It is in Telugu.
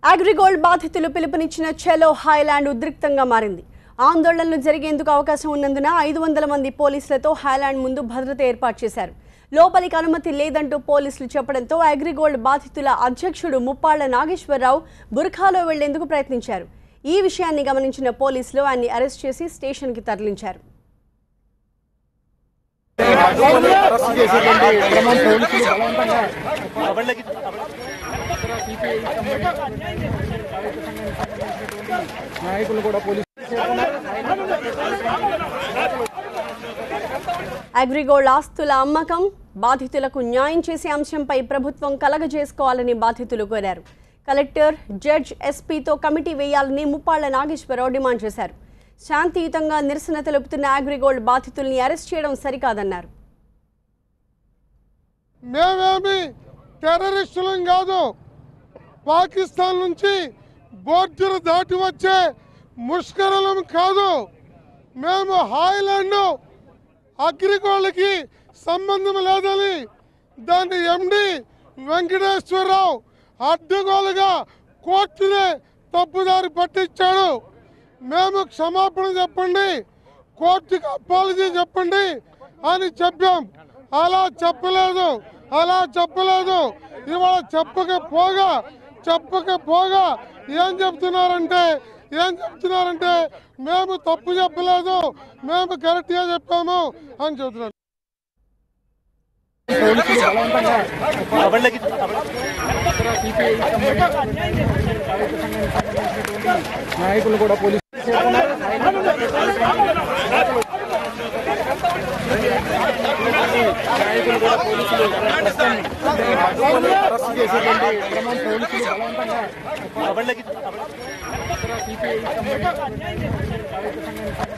అగ్రిగోల్డ్ బాధితులు పిలుపునిచ్చిన చెలో హైలాండ్ ఉద్రిక్తంగా మారింది ఆందోళనలు జరిగేందుకు అవకాశం ఉన్నందున ఐదు వందల మంది పోలీసులతో హైలాండ్ ముందు భద్రత ఏర్పాటు చేశారు లోపలికి అనుమతి లేదంటూ పోలీసులు చెప్పడంతో అగ్రిగోల్డ్ బాధితుల అధ్యక్షుడు ముప్పాళ్ల నాగేశ్వరరావు బుర్ఖాలో వెళ్లేందుకు ప్రయత్నించారు ఈ విషయాన్ని గమనించిన పోలీసులు ఆయన్ని అరెస్ట్ చేసి స్టేషన్కి తరలించారు అరెస్ట్ చేసేటువంటి క్రమం పోలీసులు బలవంతంగా నాయకులు కూడా పోలీసులు అగ్రిగోల్డ్ ఆస్తుల అమ్మకం బాధితులకు న్యాయం చేసే అంశంపై ప్రభుత్వం కలగజేసుకోవాలని బాధితులు కోరారు కలెక్టర్ జడ్జ్ ఎస్పీతో కమిటీ వేయాలని ముప్పాళ్ల నాగేశ్వరరావు డిమాండ్ చేశారు శాంతియుతంగా నిరసన తెలుపుతున్న అగ్రిగోల్డ్ బాధితుల్ని అరెస్ట్ చేయడం సరికాదన్నారు మేమేమి టెర్రరిస్టులం కాదు పాకిస్తాన్ నుంచి బోర్డర్ దాటి వచ్చే ముష్కరులం కాదు మేము హాయిలాండ్ అగ్రిగోళ్ళకి సంబంధం లేదని దాని ఎండి వెంకటేశ్వరరావు అడ్డగోలుగా కోర్టునే తప్పుదారి పట్టించాడు మేము క్షమాపణ చెప్పండి కోర్టుకి అపాలజీ చెప్పండి అని చెప్పాం అలా చెప్పలేదు అలా చెప్పలేదు ఇవాళ చెప్పకపోగా చెప్పకపోగా ఏం చెప్తున్నారంటే ఏం చెప్తున్నారంటే మేము తప్పు చెప్పలేదు మేము కరెక్ట్గా చెప్పాము అని చెప్తున్నారు పోలీసులు బలవంతంగా సిపిఐ సంబంధించినటువంటి సాహిత్య సంఘానికి సంబంధించినటువంటి నాయకులు కూడా పోలీసులు నాయకులు కూడా పోలీసులు ప్రస్తుతం అరెస్ట్ చేసేటువంటి క్రమం పోలీసులు బలవంతంగా సిపిఐ సంబంధించినటువంటి సాహిత్య సంఘానికి